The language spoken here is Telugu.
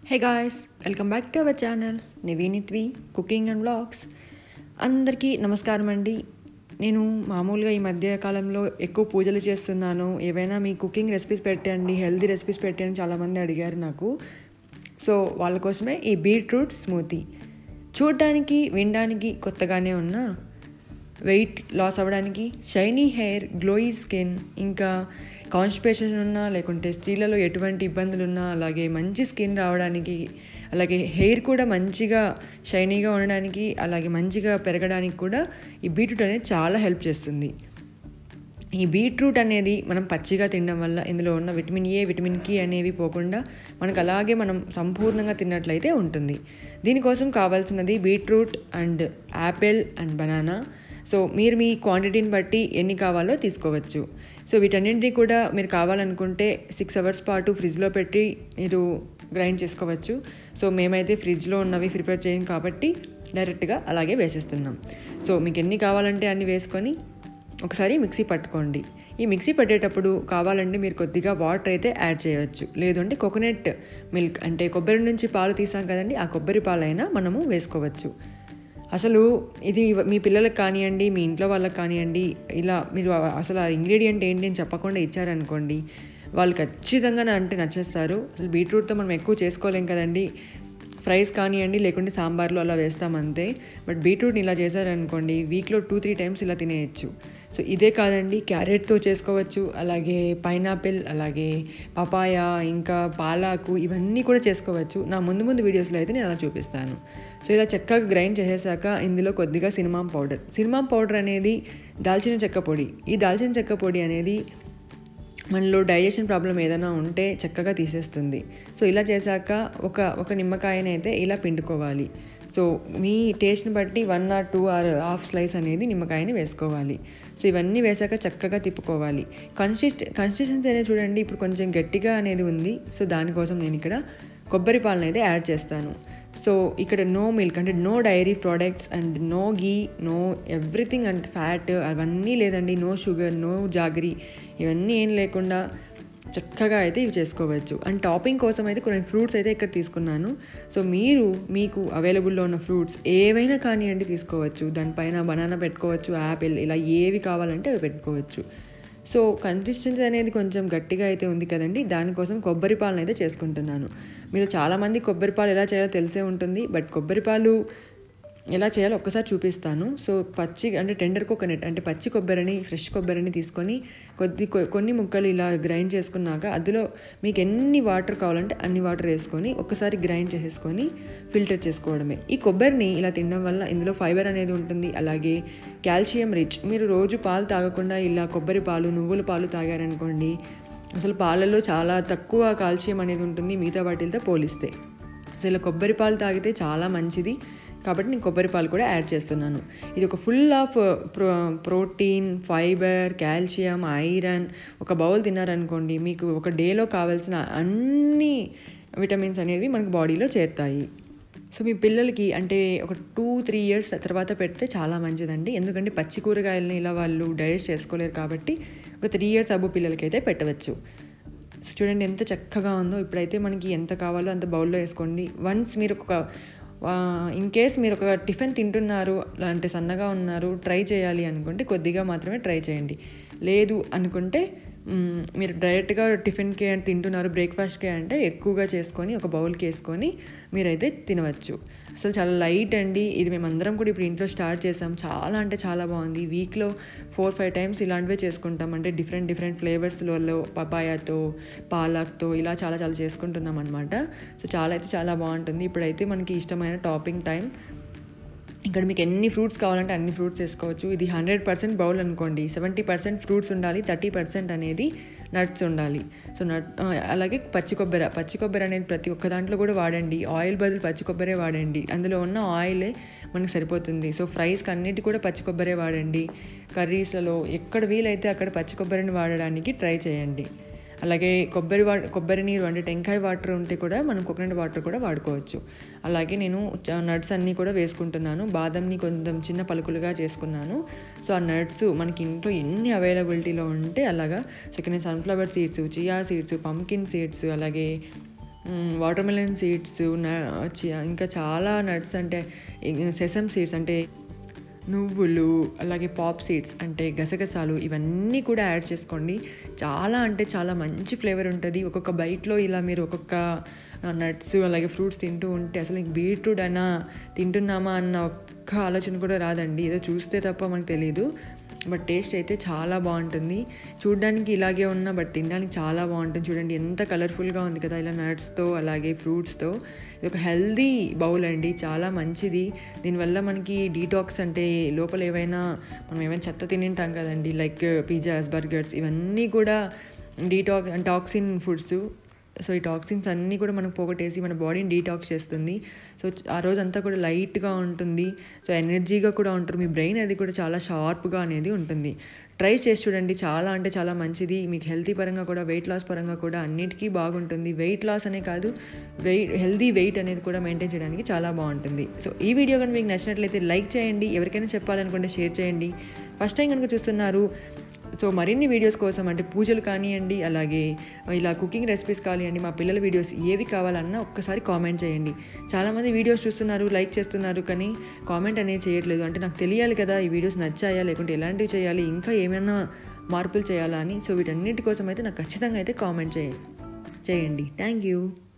hey guys welcome back to our channel నివీనిత్వి కుకింగ్ అండ్ వ్లాగ్స్ అందరికీ నమస్కారం అండి నేను మామూలుగా ఈ మధ్య కాలంలో ఎక్కువ పూజలు చేస్తున్నాను ఏవైనా మీ కుకింగ్ రెసిపీస్ పెట్టండి హెల్తీ రెసిపీస్ పెట్టండి చాలామంది అడిగారు నాకు సో వాళ్ళ కోసమే ఈ బీట్రూట్ స్మూతీ చూడడానికి వినడానికి కొత్తగానే ఉన్నా వెయిట్ లాస్ అవ్వడానికి షైనీ హెయిర్ గ్లోయి స్కిన్ ఇంకా కాన్స్టిపేషన్ ఉన్నా లేకుంటే స్త్రీలలో ఎటువంటి ఇబ్బందులు ఉన్నా అలాగే మంచి స్కిన్ రావడానికి అలాగే హెయిర్ కూడా మంచిగా షైనీగా ఉండడానికి అలాగే మంచిగా పెరగడానికి కూడా ఈ బీట్రూట్ అనేది చాలా హెల్ప్ చేస్తుంది ఈ బీట్రూట్ అనేది మనం పచ్చిగా తినడం వల్ల ఇందులో ఉన్న విటమిన్ ఏ విటమిన్ కి అనేవి పోకుండా మనకు అలాగే మనం సంపూర్ణంగా తిన్నట్లయితే ఉంటుంది దీనికోసం కావాల్సినది beetroot and apple and banana so మీరు మీ క్వాంటిటీని బట్టి ఎన్ని కావాలో తీసుకోవచ్చు సో వీటన్నింటినీ కూడా మీరు కావాలనుకుంటే సిక్స్ అవర్స్ పాటు ఫ్రిడ్జ్లో పెట్టి మీరు గ్రైండ్ చేసుకోవచ్చు సో మేమైతే ఫ్రిడ్జ్లో ఉన్నవి ప్రిపేర్ చేయం కాబట్టి డైరెక్ట్గా అలాగే వేసేస్తున్నాం సో మీకు ఎన్ని కావాలంటే అన్ని వేసుకొని ఒకసారి మిక్సీ పట్టుకోండి ఈ మిక్సీ పట్టేటప్పుడు కావాలంటే మీరు కొద్దిగా వాటర్ అయితే యాడ్ చేయవచ్చు లేదు అంటే కోకోనట్ మిల్క్ అంటే కొబ్బరి నుంచి పాలు తీసాం కదండి ఆ కొబ్బరి పాలైనా మనము వేసుకోవచ్చు అసలు ఇది మీ పిల్లలకు కానివ్వండి మీ ఇంట్లో వాళ్ళకి కానివ్వండి ఇలా మీరు అసలు ఆ ఇంగ్రీడియంట్ ఏంటి అని చెప్పకుండా ఇచ్చారనుకోండి వాళ్ళు ఖచ్చితంగా అంటే నచ్చేస్తారు అసలు బీట్రూట్తో మనం ఎక్కువ చేసుకోలేం కదండి ఫ్రైస్ కానివ్వండి లేకుంటే సాంబార్లో అలా వేస్తాం అంతే బట్ బీట్రూట్ని ఇలా చేశారనుకోండి వీక్లో టూ త్రీ టైమ్స్ ఇలా తినేయచ్చు సో ఇదే కాదండి క్యారెట్తో చేసుకోవచ్చు అలాగే పైనాపిల్ అలాగే పపాయ ఇంకా పాలాకు ఇవన్నీ కూడా చేసుకోవచ్చు నా ముందు ముందు వీడియోస్లో అయితే నేను అలా చూపిస్తాను సో ఇలా చక్కగా గ్రైండ్ చేసేసాక ఇందులో కొద్దిగా సినిమాం పౌడర్ సినిమాం పౌడర్ అనేది దాల్చిన చెక్క పొడి ఈ దాల్చిన చెక్క పొడి అనేది మనలో డైజెషన్ ప్రాబ్లం ఏదైనా ఉంటే చక్కగా తీసేస్తుంది సో ఇలా చేశాక ఒక ఒక నిమ్మకాయనైతే ఇలా పిండుకోవాలి సో మీ టేస్ట్ని బట్టి one or two or half slice అనేది నిమ్మకాయని వేసుకోవాలి సో ఇవన్నీ వేసాక చక్కగా తిప్పుకోవాలి కన్సిస్ట్ కన్సిస్టెన్సీ అనేది చూడండి ఇప్పుడు కొంచెం గట్టిగా అనేది ఉంది సో దానికోసం నేను ఇక్కడ కొబ్బరి పాలను అయితే యాడ్ చేస్తాను సో ఇక్కడ నో మిల్క్ అంటే no dairy products and no ghee no everything and fat అవన్నీ లేదండి నో షుగర్ నో జాగరీ ఇవన్నీ ఏం లేకుండా చక్కగా అయితే ఇవి చేసుకోవచ్చు అండ్ టాపింగ్ కోసం అయితే కొన్ని ఫ్రూట్స్ అయితే ఇక్కడ తీసుకున్నాను సో మీరు మీకు అవైలబుల్లో ఉన్న ఫ్రూట్స్ ఏవైనా కానివ్వండి తీసుకోవచ్చు దానిపైన బనానా పెట్టుకోవచ్చు యాపిల్ ఇలా ఏవి కావాలంటే అవి పెట్టుకోవచ్చు సో కన్సిస్టెన్సీ అనేది కొంచెం గట్టిగా అయితే ఉంది కదండి దానికోసం కొబ్బరి పాలను అయితే చేసుకుంటున్నాను మీరు చాలామంది కొబ్బరి పాలు ఎలా చేయాలో తెలిసే ఉంటుంది బట్ కొబ్బరి పాలు ఎలా చేయాలో ఒక్కసారి చూపిస్తాను సో పచ్చి అంటే టెండర్ కోకోనట్ అంటే పచ్చి కొబ్బరిని ఫ్రెష్ కొబ్బరిని తీసుకొని కొద్ది కొన్ని ముక్కలు ఇలా గ్రైండ్ చేసుకున్నాక అందులో మీకు ఎన్ని వాటర్ కావాలంటే అన్ని వాటర్ వేసుకొని ఒకసారి గ్రైండ్ చేసేసుకొని ఫిల్టర్ చేసుకోవడమే ఈ కొబ్బరిని ఇలా తినడం వల్ల ఇందులో ఫైబర్ అనేది ఉంటుంది అలాగే కాల్షియం రిచ్ మీరు రోజు పాలు తాగకుండా ఇలా కొబ్బరి పాలు నువ్వుల పాలు తాగారనుకోండి అసలు పాలలో చాలా తక్కువ కాల్షియం అనేది ఉంటుంది మిగతా వాటితో పోలిస్తే సో ఇలా కొబ్బరి పాలు తాగితే చాలా మంచిది కాబట్టి నేను కొబ్బరి పాలు కూడా యాడ్ చేస్తున్నాను ఇది ఒక full of pro protein fibre calcium iron ఒక బౌల్ తిన్నారనుకోండి మీకు ఒక డేలో కావాల్సిన అన్ని విటమిన్స్ అనేవి మనకు బాడీలో చేరుతాయి సో మీ పిల్లలకి అంటే ఒక టూ త్రీ ఇయర్స్ తర్వాత పెడితే చాలా మంచిదండి ఎందుకంటే పచ్చి కూరగాయలని ఇలా వాళ్ళు డైజెస్ట్ చేసుకోలేరు కాబట్టి ఒక త్రీ ఇయర్స్ అబ్బు పిల్లలకి అయితే పెట్టవచ్చు సో చూడండి ఎంత చక్కగా ఉందో ఇప్పుడైతే మనకి ఎంత కావాలో అంత బౌల్లో వేసుకోండి వన్స్ మీరు ఒక ఇన్ కేస్ మీరు ఒక టిఫిన్ తింటున్నారు అంటే సన్నగా ఉన్నారు ట్రై చేయాలి అనుకుంటే కొద్దిగా మాత్రమే ట్రై చేయండి లేదు అనుకుంటే మీరు డైరెక్ట్గా టిఫిన్కి తింటున్నారు బ్రేక్ఫాస్ట్కి అంటే ఎక్కువగా చేసుకొని ఒక బౌల్కి వేసుకొని మీరైతే తినవచ్చు అసలు చాలా లైట్ అండి ఇది మేమందరం కూడా ఇప్పుడు ఇంట్లో స్టార్ట్ చేసాం చాలా అంటే చాలా బాగుంది వీక్లో ఫోర్ ఫైవ్ టైమ్స్ ఇలాంటివే చేసుకుంటాం అంటే డిఫరెంట్ డిఫరెంట్ ఫ్లేవర్స్లలో పపాయాతో పాలక్తో ఇలా చాలా చాలా చేసుకుంటున్నాం అనమాట సో చాలా అయితే చాలా బాగుంటుంది ఇప్పుడైతే మనకి ఇష్టమైన టాపింగ్ టైం ఇక్కడ మీకు ఎన్ని ఫ్రూట్స్ కావాలంటే అన్ని ఫ్రూట్స్ వేసుకోవచ్చు ఇది హండ్రెడ్ పర్సెంట్ బౌల్ అనుకోండి సెవెంటీ పర్సెంట్ ఫ్రూట్స్ ఉండాలి థర్టీ పర్సెంట్ అనేది నట్స్ ఉండాలి సో నట్ అలాగే పచ్చి కొబ్బరి పచ్చి కొబ్బరి అనేది ప్రతి ఒక్క దాంట్లో కూడా వాడండి ఆయిల్ బదులు పచ్చి కొబ్బరే వాడండి అందులో ఉన్న ఆయిలే మనకు సరిపోతుంది సో ఫ్రైస్కి అన్నిటి కూడా పచ్చి కొబ్బరే వాడండి కర్రీస్లలో ఎక్కడ వీలైతే అక్కడ పచ్చి కొబ్బరిని వాడడానికి ట్రై చేయండి అలాగే కొబ్బరి వా కొబ్బరి నీరు అంటే టెంకాయ వాటర్ ఉంటే కూడా మనం కోకోనట్ వాటర్ కూడా వాడుకోవచ్చు అలాగే నేను నట్స్ అన్నీ కూడా వేసుకుంటున్నాను బాదంని కొంచెం చిన్న పలుకులుగా చేసుకున్నాను సో ఆ నట్స్ మనకి ఇంట్లో ఎన్ని అవైలబిలిటీలో ఉంటే అలాగా సో ఇక్కడ నేను sunflower seeds chia seeds pumpkin seeds అలాగే వాటర్ మెలన్ సీడ్స్ ఇంకా చాలా నట్స్ అంటే సెసమ్ సీడ్స్ అంటే నువ్వులు అలాగే పాప్ సీడ్స్ అంటే గసగసాలు ఇవన్నీ కూడా యాడ్ చేసుకోండి చాలా అంటే చాలా మంచి ఫ్లేవర్ ఉంటుంది ఒక్కొక్క బైట్లో ఇలా మీరు ఒక్కొక్క నట్స్ అలాగే ఫ్రూట్స్ తింటూ ఉంటే అసలు ఇంక బీట్రూట్ అయినా తింటున్నామా అన్న ఒక్క ఆలోచన కూడా రాదండి ఏదో చూస్తే తప్ప మనకు తెలియదు బట్ టేస్ట్ అయితే చాలా బాగుంటుంది చూడడానికి ఇలాగే ఉన్నా బట్ తినడానికి చాలా బాగుంటుంది చూడండి ఎంత కలర్ఫుల్గా ఉంది కదా ఇలా నట్స్తో అలాగే ఫ్రూట్స్తో ఇది ఒక హెల్దీ బౌల్ అండి చాలా మంచిది దీనివల్ల మనకి డీటాక్స్ అంటే లోపల ఏవైనా మనం ఏమైనా చెత్త తినింటాం కదండి లైక్ పిజ్జాస్ బర్గర్స్ ఇవన్నీ కూడా డీటాక్ టాక్సిన్ ఫుడ్స్ సో ఈ టాక్సిన్స్ అన్నీ కూడా మనకు పోగొట్టేసి మన బాడీని డీటాక్స్ చేస్తుంది సో ఆ రోజంతా కూడా లైట్గా ఉంటుంది సో ఎనర్జీగా కూడా ఉంటారు మీ బ్రెయిన్ అది కూడా చాలా షార్ప్గా అనేది ఉంటుంది ట్రై చేసి చూడండి చాలా అంటే చాలా మంచిది మీకు హెల్తీ పరంగా కూడా వెయిట్ లాస్ పరంగా కూడా అన్నిటికీ బాగుంటుంది వెయిట్ లాస్ అనే కాదు వెయిట్ హెల్దీ వెయిట్ అనేది కూడా మెయింటైన్ చేయడానికి చాలా బాగుంటుంది సో ఈ వీడియో కనుక మీకు నచ్చినట్లయితే లైక్ చేయండి ఎవరికైనా చెప్పాలనుకుంటే షేర్ చేయండి ఫస్ట్ టైం కనుక చూస్తున్నారు సో మరిన్ని వీడియోస్ కోసం అంటే పూజలు కానివ్వండి అలాగే ఇలా కుకింగ్ రెసిపీస్ కానివ్వండి మా పిల్లల వీడియోస్ ఏవి కావాలన్నా ఒక్కసారి కామెంట్ చేయండి చాలామంది వీడియోస్ చూస్తున్నారు లైక్ చేస్తున్నారు కానీ కామెంట్ అనేది చేయట్లేదు అంటే నాకు తెలియాలి కదా ఈ వీడియోస్ నచ్చాయా లేకుంటే ఎలాంటివి చేయాలి ఇంకా ఏమైనా మార్పులు చేయాలా అని సో వీటన్నిటి కోసం అయితే నాకు ఖచ్చితంగా అయితే కామెంట్ చేయండి చేయండి థ్యాంక్ యూ